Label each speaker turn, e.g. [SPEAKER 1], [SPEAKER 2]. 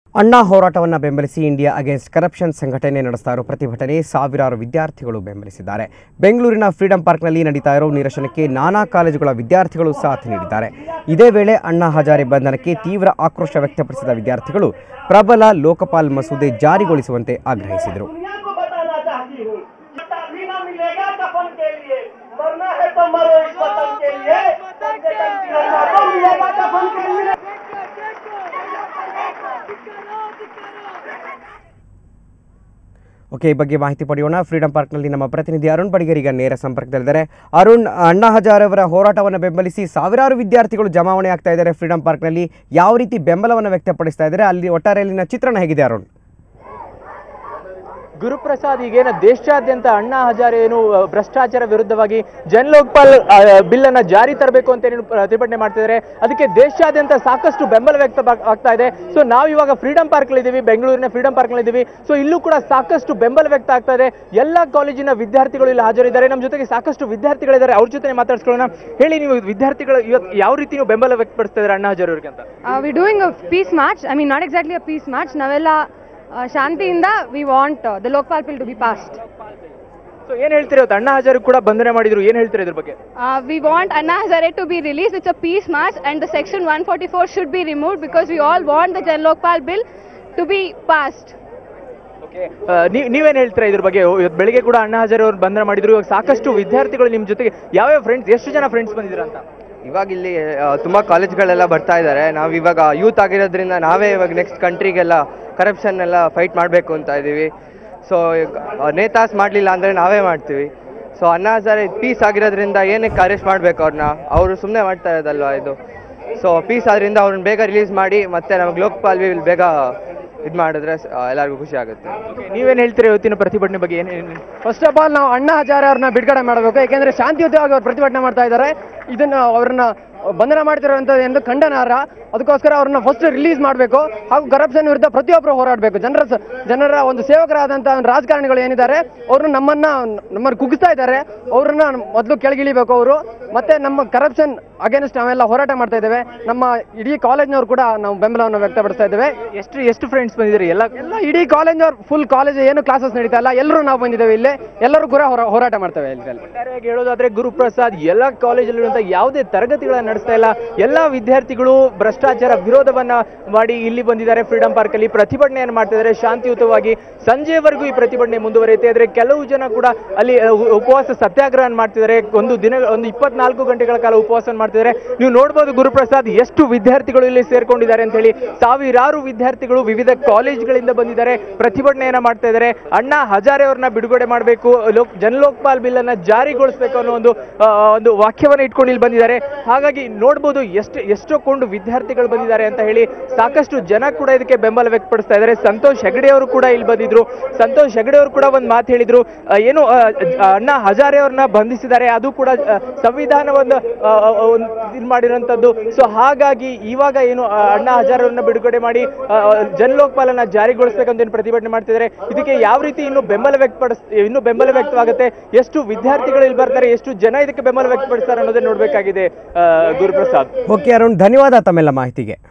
[SPEAKER 1] ಅಣ್ಣಾ ಹೋರಾಟವನ್ನು ಬೆಂಬಲಿಸಿ ಇಂಡಿಯಾ ಅಗೇನ್ಸ್ಟ್ ಕರಪ್ಷನ್ ಸಂಘಟನೆ ನಡೆಸ್ತಾ ಇರೋ ಪ್ರತಿಭಟನೆ ಸಾವಿರಾರು ವಿದ್ಯಾರ್ಥಿಗಳು ಬೆಂಬಲಿಸಿದ್ದಾರೆ ಬೆಂಗಳೂರಿನ ಫ್ರೀಡಂ ಪಾರ್ಕ್ನಲ್ಲಿ ನಡೀತಾ ಇರೋ ನಿರಸನಕ್ಕೆ ನಾನಾ ಕಾಲೇಜುಗಳ ವಿದ್ಯಾರ್ಥಿಗಳು ಸಾಥ್ ನೀಡಿದ್ದಾರೆ ಇದೇ ವೇಳೆ ಅಣ್ಣಾ ಹಜಾರೆ ಬಂಧನಕ್ಕೆ ತೀವ್ರ ಆಕ್ರೋಶ ವ್ಯಕ್ತಪಡಿಸಿದ ವಿದ್ಯಾರ್ಥಿಗಳು ಪ್ರಬಲ ಲೋಕಪಾಲ್ ಮಸೂದೆ ಜಾರಿಗೊಳಿಸುವಂತೆ ಆಗ್ರಹಿಸಿದರು
[SPEAKER 2] दुनिया को बताना चाहती हूँ भी ना मिलेगा कफन के लिए मरना है तो मरो इस वतन के लिए कम से कम तिरंगा तो मिलेगा कफन के लिए
[SPEAKER 1] ಓಕೆ ಈ ಬಗ್ಗೆ ಮಾಹಿತಿ ಪಡೆಯೋಣ ಫ್ರೀಡಂ ಪಾರ್ಕ್ನಲ್ಲಿ ನಮ್ಮ ಪ್ರತಿನಿಧಿ ಅರುಣ್ ಬಡಿಗೇರ್ ಈಗ ನೇರ ಸಂಪರ್ಕದಲ್ಲಿದ್ದಾರೆ ಅರುಣ್ ಅಣ್ಣಾ ಹಜಾರೆ ಅವರ ಹೋರಾಟವನ್ನು ಬೆಂಬಲಿಸಿ ಸಾವಿರಾರು ವಿದ್ಯಾರ್ಥಿಗಳು ಜಮಾವಣೆ ಆಗ್ತಾ ಇದ್ದಾರೆ ಫ್ರೀಡಂ ಪಾರ್ಕ್ನಲ್ಲಿ ಯಾವ ರೀತಿ ಬೆಂಬಲವನ್ನು ವ್ಯಕ್ತಪಡಿಸ್ತಾ ಇದ್ದಾರೆ ಅಲ್ಲಿ ಒಟ್ಟಾರೆ ಅಲ್ಲಿನ ಚಿತ್ರಣ ಹೇಗಿದೆ ಅರುಣ್
[SPEAKER 3] ಗುರುಪ್ರಸಾದ್ ಈಗೇನ ದೇಶಾದ್ಯಂತ ಅಣ್ಣಾ ಹಜಾರೆ ಏನು ಅ, ಭ್ರಷ್ಟಾಚಾರ ವಿರುದ್ಧವಾಗಿ ಜನ್ ಲೋಕ್ಪಾಲ್ ಬಿಲ್ ಅನ್ನ ಜಾರಿ ತರಬೇಕು ಅಂತ ಏನು ಪ್ರತಿಭಟನೆ ಮಾಡ್ತಿದ್ದಾರೆ ಅದಕ್ಕೆ ದೇಶಾದ್ಯಂತ ಸಾಕಷ್ಟು ಬೆಂಬಲ ವ್ಯಕ್ತ ಆಗ್ತಾ ಇದೆ ಸೊ ನಾವು ಇವಾಗ ಫ್ರೀಡಂ ಪಾರ್ಕ್ ಇದ್ದೀವಿ ಬೆಂಗಳೂರಿನ ಫ್ರೀಡಂ ಪಾರ್ಕ್ ಇದ್ದೀವಿ ಸೊ ಇಲ್ಲೂ ಕೂಡ ಸಾಕಷ್ಟು ಬೆಂಬಲ ವ್ಯಕ್ತ ಆಗ್ತಾ ಇದೆ ಎಲ್ಲ ಕಾಲೇಜಿನ ವಿದ್ಯಾರ್ಥಿಗಳು ಇಲ್ಲಿ ಹಾಜರಿದ್ದಾರೆ ನಮ್ಮ ಜೊತೆಗೆ ಸಾಕಷ್ಟು ವಿದ್ಯಾರ್ಥಿಗಳಿದ್ದಾರೆ ಅವ್ರ ಜೊತೆ ಮಾತಾಡ್ಸ್ಕೊಳ್ಳೋಣ ಹೇಳಿ ನೀವು ವಿದ್ಯಾರ್ಥಿಗಳು ಇವತ್ತು ಯಾವ ರೀತಿ ನೀವು ಬೆಂಬಲ ವ್ಯಕ್ತಪಡಿಸ್ತಾ ಇದ್ದಾರೆ ಅಣ್ಣಾ ಹಜಾರೆ ಅವ್ರಿಗೆ ಅಂತ
[SPEAKER 4] Uh, we're doing a peace march. I mean, not exactly a peace march. ನಾವೆಲ್ಲ uh, ಶಾಂತಿಯಿಂದ we want the Lokpal bill to be passed
[SPEAKER 3] so ಏನ್ ಹೇಳ್ತೀರಿ ಇವತ್ತು ಅಣ್ಣಾ ಹಜಾರೆ ಕೂಡ ಬಂಧನ ಮಾಡಿದ್ರು ಏನ್ ಹೇಳ್ತೀರಿ ಇದ್ರ ಬಗ್ಗೆ
[SPEAKER 5] we want Anna Hazare to be released. It's a peace march, and the section 144 should be removed because we all want the Jan Lokpal bill to be passed.
[SPEAKER 3] Okay ನೀವ್ ನೀವೇನ್ ಹೇಳ್ತೀರಾ ಇದ್ರ ಬಗ್ಗೆ ಇವತ್ತು ಬೆಳಿಗ್ಗೆ ಕೂಡ ಅಣ್ಣಾ ಹಜಾರೆ ಅವ್ರು ಬಂಧನ ಮಾಡಿದ್ರು ಇವಾಗ ಸಾಕಷ್ಟು ವಿದ್ಯಾರ್ಥಿಗಳು ನಿಮ್ ಜೊತೆಗೆ ಯಾವ್ಯಾವ ಫ್ರೆಂಡ್ಸ್ ಎಷ್ಟು ಜನ ಫ್ರೆಂಡ್ಸ್ ಬಂದಿದ್ದೀರಾ ಅಂತ
[SPEAKER 6] ಇವಾಗ ಇಲ್ಲಿ ಆ, ತುಂಬಾ ಕಾಲೇಜ್ಗಳೆಲ್ಲ ಬರ್ತಾ ಇದ್ದಾರೆ ನಾವು ಇವಾಗ ಯೂತ್ ಆಗಿರೋದ್ರಿಂದ ನಾವೇ ಇವಾಗ ನೆಕ್ಸ್ಟ್ ಕಂಟ್ರಿಗೆಲ್ಲ ಕರಪ್ಷನ್ ಎಲ್ಲ ಫೈಟ್ ಮಾಡಬೇಕು ಅಂತ ಇದ್ದೀವಿ ಸೊ ನೇತಾಸ್ ಮಾಡಲಿಲ್ಲ ಅಂದರೆ ನಾವೇ ಮಾಡ್ತೀವಿ ಸೊ ಅಣ್ಣಾ ಹಜಾರೆ ಪೀಸ್ ಆಗಿರೋದ್ರಿಂದ ಏನಕ್ಕೆ ಅರೆಸ್ಟ್ ಮಾಡಬೇಕು ಅವ್ರನ್ನ ಅವರು ಸುಮ್ಮನೆ ಮಾಡ್ತಾ ಇರೋದಲ್ವಾ ಇದು ಸೊ ಪೀಸ್ ಆದ್ರಿಂದ ಅವ್ರನ್ನ ಬೇಗ ರಿಲೀಸ್ ಮಾಡಿ ಮತ್ತೆ ನಮಗೆ ಲೋಕಪಾಲ್ ಬಿಲ್ ಬೇಗ ಇದು ಮಾಡಿದ್ರೆ ಆ, ಎಲ್ಲರಿಗೂ ಖುಷಿ ಆಗುತ್ತೆ
[SPEAKER 3] Okay, ನೀವೇನ್ ಹೇಳ್ತೀರಾ ಇವತ್ತಿನ ಪ್ರತಿಭಟನೆ ಬಗ್ಗೆ ಏನೇನು
[SPEAKER 7] ಫಸ್ಟ್ ಆಫ್ ಆಲ್ ನಾವು ಅಣ್ಣಾ ಹಜಾರೆ ಅವ್ರನ್ನ ಬಿಡುಗಡೆ ಮಾಡಬೇಕು ಯಾಕೆಂದ್ರೆ ಶಾಂತಿಯುತವಾಗಿ ಅವ್ರು ಪ್ರತಿಭಟನೆ ಮಾಡ್ತಾ ಇದ್ದಾರೆ ಇದನ್ನ ಅವ್ರನ್ನ ಬಂಧನ ಮಾಡ್ತಿರೋಂಥದ್ದು ಎಂದು ಖಂಡನಾರ್ಹ ಅದಕ್ಕೋಸ್ಕರ ಅವ್ರನ್ನ ಫಸ್ಟ್ ರಿಲೀಸ್ ಮಾಡಬೇಕು ಹಾಗೂ ಕರಪ್ಷನ್ ವಿರುದ್ಧ ಪ್ರತಿಯೊಬ್ಬರು ಹೋರಾಡಬೇಕು ಜನರ ಸ- ಜನರ ಒಂದು ಸೇವಕರಾದಂಥ ಒಂದು ರಾಜಕಾರಣಿಗಳು ಏನಿದ್ದಾರೆ ಅವ್ರನ್ನ ನಮ್ಮನ್ನ ನಮ್ಮನ್ನು ಕುಗ್ಗಿಸ್ತಾ ಇದ್ದಾರೆ ಅವ್ರನ್ನ ಮೊದಲು ಕೆಳಗಿಳಿಬೇಕು ಅವರು ಮತ್ತೆ ನಮ್ಮ ಕರಪ್ಷನ್ ಅಗೇನ್ಸ್ಟ್ ನಾವೆಲ್ಲ ಹೋರಾಟ ಮಾಡ್ತಾ ಇದ್ದೇವೆ ನಮ್ಮ ಇಡೀ ಕಾಲೇಜ್ನವ್ರು ಕೂಡ ನಾವು ಬೆಂಬಲವನ್ನು ವ್ಯಕ್ತಪಡಿಸ್ತಾ ಇದ್ದೇವೆ
[SPEAKER 3] ಎಷ್ಟು ಎಷ್ಟು ಫ್ರೆಂಡ್ಸ್ ಬಂದಿದ್ದೀರಿ ಎಲ್ಲ
[SPEAKER 7] ಎಲ್ಲ ಇಡೀ ಕಾಲೇಜ್ ಫುಲ್ ಕಾಲೇಜ್ ಏನು ಕ್ಲಾಸಸ್ ನಡೀತಾ ಇಲ್ಲ ಎಲ್ಲರೂ ನಾವು ಬಂದಿದ್ದೇವೆ ಇಲ್ಲಿ ಎಲ್ಲರೂ ಕೂಡ ಹೊರ- ಹೋರಾಟ ಮಾಡ್ತೇವೆ ಇಲ್ಲಿ
[SPEAKER 3] ಒಟ್ಟಾರೆಯಾಗಿ ಹೇಳೋದಾದ್ರೆ ಗುರುಪ್ರಸಾದ್ ಎಲ್ಲ ಕಾಲೇಜಲ್ಲಿರುವಂತಹ ಯಾವುದೇ ತರಗತಿಗಳನ್ನ ನಡೆಸ್ತಾ ಇಲ್ಲ ಎಲ್ಲ ವಿದ್ಯಾರ್ಥಿಗಳು ಭ್ರಷ್ಟಾಚಾರ ವಿರೋಧವನ್ನ ಮಾಡಿ ಇಲ್ಲಿ ಬಂದಿದ್ದಾರೆ ಫ್ರೀಡಂ ಪಾರ್ಕ್ ಅಲ್ಲಿ ಪ್ರತಿಭಟನೆಯನ್ನು ಮಾಡ್ತಿದ್ದಾರೆ ಶಾಂತಿಯುತವಾಗಿ ಸಂಜೆವರೆಗೂ ಈ ಪ್ರತಿಭಟನೆ ಮುಂದುವರಿಯುತ್ತೆ ಆದ್ರೆ ಕೆಲವು ಜನ ಕೂಡ ಅಲ್ಲಿ ಅಹ್, ಉ- ಉಪವಾಸ ಸತ್ಯಾಗ್ರಹ ಮಾಡ್ತಿದ್ದಾರೆ ಒಂದು ದಿನ ಒಂದು ಇಪ್ಪತ್ನಾಲ್ಕು ಗಂಟೆಗಳ ಕಾಲ ಉಪವಾಸ ಮಾಡ್ತಿದ್ದಾರೆ ನೀವು ನೋಡ್ಬೋದು ಗುರುಪ್ರಸಾದ್ ಎಷ್ಟು ವಿದ್ಯಾರ್ಥಿಗಳು ಇಲ್ಲಿ ಸೇರ್ಕೊಂಡಿದ್ದಾರೆ ಅಂತ ಹೇಳಿ ಸಾವಿರಾರು ವಿದ್ಯಾರ್ಥಿಗಳು ವಿವಿಧ ಕಾಲೇಜ್ಗಳಿಂದ ಬಂದಿದ್ದಾರೆ ಪ್ರತಿಭಟನೆಯನ್ನ ಮಾಡ್ತಾ ಇದ್ದಾರೆ ಅಣ್ಣಾ ಹಜಾರೆ ಅವ್ರನ್ನ ಬಿಡುಗಡೆ ಮಾಡಬೇಕು ಲೋಕ್ ಜನ್ ಲೋಕ್ಪಾಲ್ ಬಿಲ್ ಅನ್ನ ಜಾರಿಗೊಳಿಸಬೇಕು ಅನ್ನೋ ಒಂದು ಆ, ಒಂದು ವಾಕ್ಯವನ್ನ ಇಟ್ಕೊಂಡು ಇಲ್ಲಿ ಬಂದಿದ್ದಾರೆ ಹಾಗಾಗಿ ನೋಡ್ಬೋದು ಎಷ್ಟು ಎಷ್ಟೋ ಕೊಂಡು ವಿದ್ಯಾರ್ಥಿಗಳು ಬಂದಿದ್ದಾರೆ ಅಂತ ಹೇಳಿ ಸಾಕಷ್ಟು ಜನ ಕೂಡ ಇದಕ್ಕೆ ಬೆಂಬಲ ವ್ಯಕ್ತಪಡಿಸ್ತಾ ಇದ್ದಾರೆ ಸಂತೋಷ್ ಹೆಗಡೆ ಅವರು ಕೂಡ ಇಲ್ಲಿ ಬಂದಿದ್ರು ಸಂತೋಷ್ ಹೆಗಡೆ ಅವರು ಕೂಡ ಒಂದು ಮಾತು ಹೇಳಿದ್ರು ಆ, ಏನು ಆ, ಆ, ಅಣ್ಣಾ ಹಜಾರೆ ಅವ್ರನ್ನ ಬಂಧಿಸಿದ್ದಾರೆ ಅದು ಕೂಡ ಆ, ಸಂವಿಧಾನವನ್ನು ಆ, ಆ, ಒಂದು ಇದು ಮಾಡಿರುವಂತದ್ದು ಸೊ ಹಾಗಾಗಿ ಇವಾಗ ಏನು ಆ, ಅಣ್ಣಾ ಹಜಾರೆ ಅವ್ರನ್ನ ಬಿಡುಗಡೆ ಮಾಡಿ ಆ, ಆ, ಜನ್ ಲೋಕ್ಪಾಲನ್ನ ಜಾರಿಗೊಳಿಸಬೇಕಂತ ಏನು ಪ್ರತಿಭಟನೆ ಮಾಡ್ತಿದ್ದಾರೆ ಇದಕ್ಕೆ ಯಾವ ರೀತಿ ಇನ್ನು ಬೆಂಬಲ ವ್ಯಕ್ತಪಡಿಸ್ ಇನ್ನು ಬೆಂಬಲ ವ್ಯಕ್ತವಾಗುತ್ತೆ ಎಷ್ಟು ವಿದ್ಯಾರ್ಥಿಗಳು ಇಲ್ಲಿ ಬರ್ತಾರೆ ಎಷ್ಟು ಜನ ಇದಕ್ಕೆ ಬೆಂಬಲ ವ್ಯಕ್ತಪಡಿಸ್ತಾರೆ ಅನ್ನೋದೇ ನೋಡ್ಬೇಕಾಗಿದೆ ಆ, ಗುರುಪ್ರಸಾದ್
[SPEAKER 1] ಓಕೆ ಅರುಣ್ ಧನ್ಯವಾದ ತಮ್ಮೆಲ್ಲ ಮಾಹಿತಿಗೆ